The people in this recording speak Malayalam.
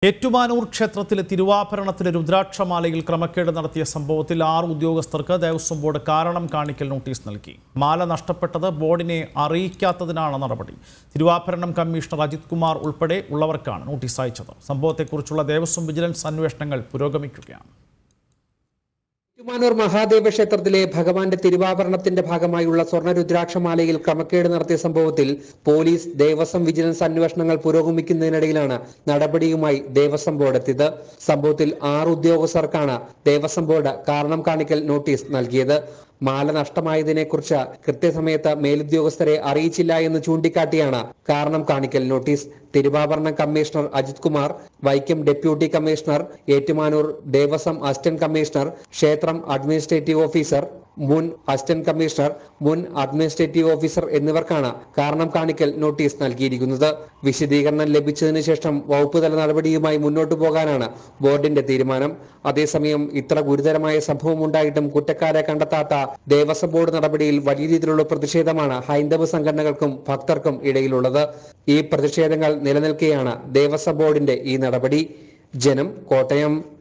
ഏറ്റുമാനൂർ ക്ഷേത്രത്തിലെ തിരുവാഭരണത്തിലെ രുദ്രാക്ഷമാലയിൽ ക്രമക്കേട് നടത്തിയ സംഭവത്തിൽ ആറ് ഉദ്യോഗസ്ഥർക്ക് ദേവസ്വം ബോർഡ് കാരണം കാണിക്കൽ നോട്ടീസ് നൽകി മാല നഷ്ടപ്പെട്ടത് ബോർഡിനെ അറിയിക്കാത്തതിനാണ് നടപടി തിരുവാഭരണം കമ്മീഷണർ അജിത് കുമാർ ഉൾപ്പെടെ ഉള്ളവർക്കാണ് നോട്ടീസ് അയച്ചത് സംഭവത്തെക്കുറിച്ചുള്ള ദേവസ്വം വിജിലൻസ് അന്വേഷണങ്ങൾ പുരോഗമിക്കുകയാണ് ഏറ്റുമാനൂർ മഹാദേവ ക്ഷേത്രത്തിലെ ഭഗവാന്റെ തിരുവാഭരണത്തിന്റെ ഭാഗമായുള്ള സ്വർണ്ണ രുദ്രാക്ഷമാലയിൽ ക്രമക്കേട് നടത്തിയ സംഭവത്തിൽ പോലീസ് ദേവസ്വം വിജിലൻസ് അന്വേഷണങ്ങൾ പുരോഗമിക്കുന്നതിനിടയിലാണ് നടപടിയുമായി ദേവസ്വം ബോർഡ് എത്തിയത് സംഭവത്തിൽ ആറ് ഉദ്യോഗസ്ഥർക്കാണ് ദേവസ്വം ബോർഡ് കാരണം കാണിക്കൽ നോട്ടീസ് നൽകിയത് മാല നഷ്ടമായതിനെക്കുറിച്ച് കൃത്യസമയത്ത് മേലുദ്യോഗസ്ഥരെ അറിയിച്ചില്ല എന്ന് ചൂണ്ടിക്കാട്ടിയാണ് കാരണം കാണിക്കൽ നോട്ടീസ് തിരുവാഭരണം commissioner Ajith Kumar Vaikom deputy commissioner Ettumanoor Devaswom assistant commissioner ക്ഷേത്രം അഡ്മിനിസ്ട്രേറ്റീവ് ഓഫീസർ മുൻ അസിസ്റ്റന്റ് കമ്മീഷണർ മുൻ അഡ്മിനിസ്ട്രേറ്റീവ് ഓഫീസർ എന്നിവർക്കാണ് കാരണം കാണിക്കൽ നോട്ടീസ് നൽകിയിരിക്കുന്നത് വിശദീകരണം ലഭിച്ചതിന് ശേഷം വകുപ്പ് തല നടപടിയുമായി മുന്നോട്ടു പോകാനാണ് ബോർഡിന്റെ തീരുമാനം അതേസമയം ഇത്ര ഗുരുതരമായ സംഭവം ഉണ്ടായിട്ടും കുറ്റക്കാരെ കണ്ടെത്താത്ത ദേവസ്വം ബോർഡ് നടപടിയിൽ വലിയ രീതിയിലുള്ള പ്രതിഷേധമാണ് ഹൈന്ദവ സംഘടനകൾക്കും ഭക്തർക്കും ഇടയിലുള്ളത് ഈ പ്രതിഷേധങ്ങൾ നിലനിൽക്കെയാണ് ദേവസ്വം ബോർഡിന്റെ ഈ നടപടി ജനം കോട്ടയം